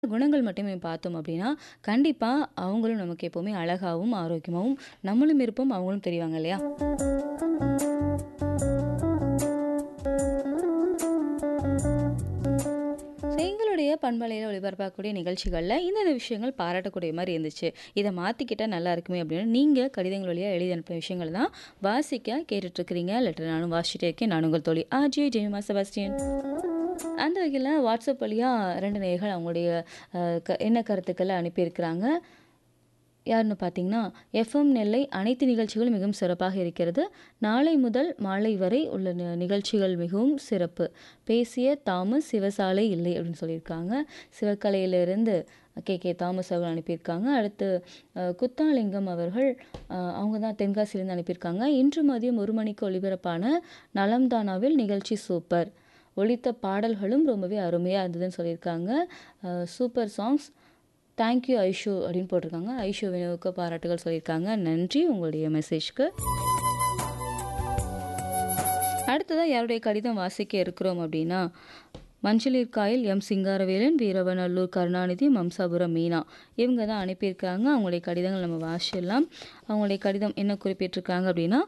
குணங்கள் மட்டுமே பார்த்தோம் அப்படின்னா, கண்டிப்பா அவங்களும் நமக்கு எப்பவுமே அழகாவும், ஆரோக்கியமாவும் நம்மளும் இருப்போம், அவங்களும் தெரிவாங்க இல்லையா? ஸோ எங்களுடைய பண்பலையில ஒளிபரப்பக்கூடிய நிகழ்ச்சிகள்ல இந்தந்த விஷயங்கள் பாராட்டக்கூடிய மாரி இருந்துச்சு. இத மாத்திக்கிட்டா நல்லா இருக்குமே அப்படின்னு நீங்க கடிதங்கள் வழியா எழுதி அனுப்பின விஷயங்கள தான் வாசிக்க கேட்டுட்ருக்கிறீங்க. லெட்டர் நானும் வாசிச்சுட்டே இருக்கேன். நான் உங்கள் தோழி ஆர்ஜே ஜெமிமா செபாஸ்டியன். அந்த வகையில வாட்ஸ்அப் வழியா 2 நேயர்கள் அவங்களுடைய அ க என்ன கருத்துக்கள அனுப்பியிருக்கிறாங்க. யாருன்னு பார்த்தீங்கன்னா, எஃப்எம் நெல்லை அனைத்து நிகழ்ச்சிகளும் மிகவும் சிறப்பாக இருக்கிறது. நாளை முதல் மாலை வரை உள்ள நி நிகழ்ச்சிகள் மிகவும் சிறப்பு. பேசிய தாமஸ் சிவசாலை இல்லை அப்படின்னு சொல்லியிருக்காங்க. சிவகலையிலிருந்து கே. கே. தாமஸ் அவர்கள் அனுப்பியிருக்காங்க. அடுத்து அ குத்தாலிங்கம் அவர்கள் அ அவங்க தான் தென்காசியிலேருந்து அனுப்பியிருக்காங்க. இன்று மதியம் 1 மணிக்கு ஒளிபரப்பான நலம் தானாவில் நிகழ்ச்சி சூப்பர். ஒலித்த பாடல்களும் ரொம்பவே அருமையா இருந்ததுன்னு சொல்லியிருக்காங்க. அ super songs. Thank you Aishu அப்படின்னு போட்டிருக்காங்க. ஐஷு வினுவுக்கு பாராட்டுகள் சொல்லியிருக்காங்க. நன்றி உங்களுடைய மெசேஜ்க்கு. அடுத்ததா யாருடைய கடிதம் வாசிக்க இருக்கிறோம் அப்படின்னா, மஞ்சளீர்காயில் எம். சிங்காரவேலன், வீரவநல்லூர் கருணாநிதி, மம்சாபுரம் மீனா இவங்க தான் அனுப்பியிருக்காங்க. அவங்களுடைய கடிதங்கள் நம்ம வாசிச்சிடலாம். அவங்களுடைய கடிதம் என்ன குறிப்பிட்டிருக்காங்க அப்படின்னா,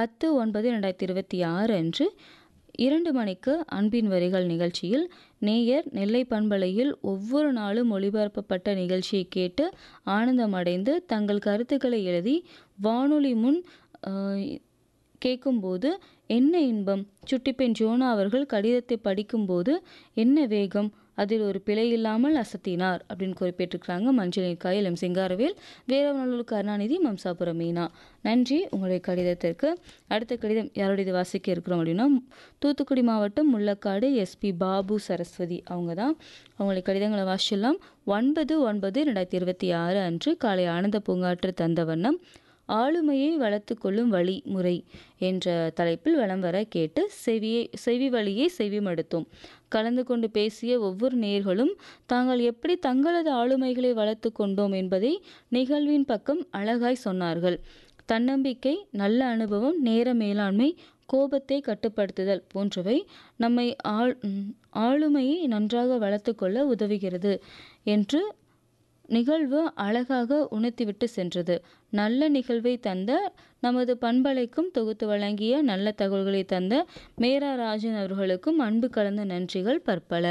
10/9/2026 அன்று 2 மணிக்கு அன்பின் வரிகள் நிகழ்ச்சியில் நேயர் நெல்லை பண்பலையில் ஒவ்வொரு நாளும் ஒளிபரப்பப்பட்ட நிகழ்ச்சியை கேட்டு ஆனந்தமடைந்து தங்கள் கருத்துக்களை எழுதி வானொலி முன் அ கேட்கும்போது என்ன இன்பம்! சுட்டிப்பெண் ஜோனா அவர்கள் கடிதத்தை படிக்கும்போது என்ன வேகம்! அதில் ஒரு பிழை இல்லாமல் அசத்தினார் அப்படின்னு குறிப்பிட்டிருக்கிறாங்க. மஞ்சளீர்காயில் எம். சிங்காரவேல், வீரவநல்லூர் கருணாநிதி, மம்சாபுரம் மீனா. நன்றி உங்களுடைய கடிதத்திற்கு. அடுத்த கடிதம் யாருடையது வாசிக்க இருக்கிறோம் அப்படின்னா, தூத்துக்குடி மாவட்டம் முள்ளக்காடு எஸ்.பி. பாபு சரஸ்வதி அவங்க தான். அவங்களுடைய கடிதங்கள வாசிச்சிடலாம். 9/9/2026 அன்று காலை ஆனந்த பூங்காற்று தந்த வண்ணம் ஆளுமையை வளர்த்துக் கொள்ளும் வழி முறை என்ற தலைப்பில் வலம் வர கேட்டு செவியை செவி வழியே செவிமடுத்தோம். கலந்து கொண்டு பேசிய ஒவ்வொரு நேயர்களும் தாங்கள் எப்படி தங்களது ஆளுமைகளை வளர்த்துக் கொண்டோம் என்பதை நிகழ்வின் பக்கம் அழகாய் சொன்னார்கள். தன்னம்பிக்கை, நல்ல அனுபவம், நேர மேலாண்மை, கோபத்தை கட்டுப்படுத்துதல் போன்றவை நம்மை ஆள் ஆளுமையை நன்றாக வளர்த்துக் கொள்ள உதவுகிறது என்று நிகழ்வு அழகாக உணர்த்திவிட்டு சென்றது. நல்ல நிகழ்வை தந்த நமது பண்பலைக்கும் தொகுத்து வழங்கிய நல்ல தகவல்களை தந்த மேரா ராஜன் அவர்களுக்கும் அன்பு கலந்த நன்றிகள் பற்பல.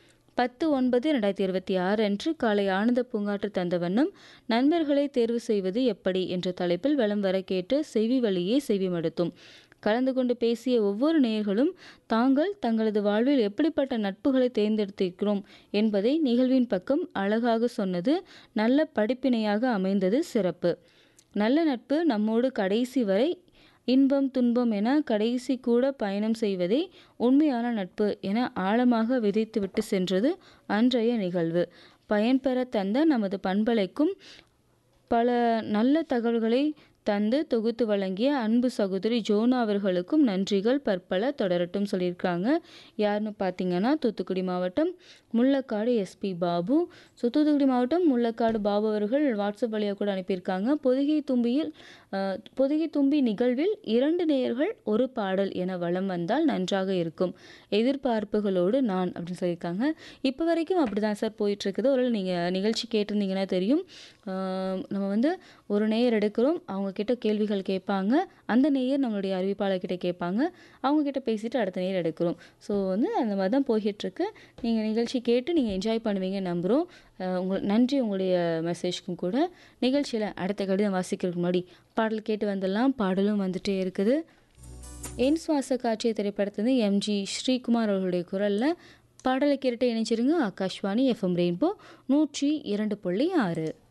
10/9/2026 அன்று காலை ஆனந்த பூங்காற்று தந்த வண்ணம் நண்பர்களை தேர்வு செய்வது எப்படி என்ற தலைப்பில் வலம் வர கேட்டு செவி வழியே செவிமடுத்தோம். கலந்து கொண்டு பேசிய ஒவ்வொரு நேயர்களும் தாங்கள் தங்களது வாழ்வில் எப்படிப்பட்ட நட்புகளை தேர்ந்தெடுத்திருக்கிறோம் என்பதை நிகழ்வின் பக்கம் அழகாக சொன்னது நல்ல படிப்பினையாக அமைந்தது சிறப்பு. நல்ல நட்பு நம்மோடு கடைசி வரை இன்பம், துன்பம் என கடைசி கூட பயணம் செய்வதே உண்மையான நட்பு என ஆழமாக விதைத்துவிட்டு சென்றது அன்றைய நிகழ்வு. பயன்பெற தந்த நமது பண்பலைக்கும் பல நல்ல தகவல்களை தந்து தொகுத்து வழங்கிய அன்பு சகோதரி ஜோனா அவர்களுக்கும் நன்றிகள் பற்பல தொடரட்டும் சொல்லியிருக்காங்க. யாருன்னு பார்த்தீங்கன்னா, தூத்துக்குடி மாவட்டம் முள்ளக்காடு எஸ்.பி. பாபு. ஸோ தூத்துக்குடி மாவட்டம் முள்ளக்காடு பாபு அவர்கள் வாட்ஸ்அப் வழியா கூட அனுப்பியிருக்காங்க. பொதிகை தும்பியில் அ பொதிகை தும்பி நிகழ்வில் 2 நேயர்கள் ஒரு பாடல் என வலம் வந்தால் நன்றாக இருக்கும். எதிர்பார்ப்புகளோடு நான் அப்படின்னு சொல்லியிருக்காங்க. இப்போ வரைக்கும் அப்படிதான் சார் போயிட்டுருக்குது. ஒருவேளை நீங்க நிகழ்ச்சி கேட்டிருந்தீங்கன்னா தெரியும். அ நம்ம வந்து ஒரு நேயர் எடுக்கிறோம். அவங்க கிட்ட கேள்விகள் கேட்பாங்க. அந்த நேயர் நம்மளுடைய அறிவிப்பாளர் கிட்ட கேட்பாங்க. அவங்க கிட்ட பேசிட்டு அடுத்த நேயர் எடுக்கிறோம். ஸோ வந்து அந்த மாரி தான் போய்க்கிட்டுருக்கு. நீங்க நிகழ்ச்சி கேட்டு நீங்க என்ஜாய் பண்ணுவீங்கன்னு நம்புறோம். அ உங்க நன்றி உங்களுடைய மெசேஜ்க்கும் கூட. நிகழ்ச்சியில அடுத்த கடிதம் வாசிக்கிறதுக்கு முன்னாடி பாடல் கேட்டு வந்துடலாம். பாடலும் வந்துட்டே இருக்குது. என் சுவாச காற்றே திரைப்படத்திலிருந்து எம்.ஜி. ஸ்ரீகுமார் அவர்களுடைய குரல்ல பாடலை கேட்டுட்டு இணைஞ்சிருங்க. Akashvani FM rainbow 102.6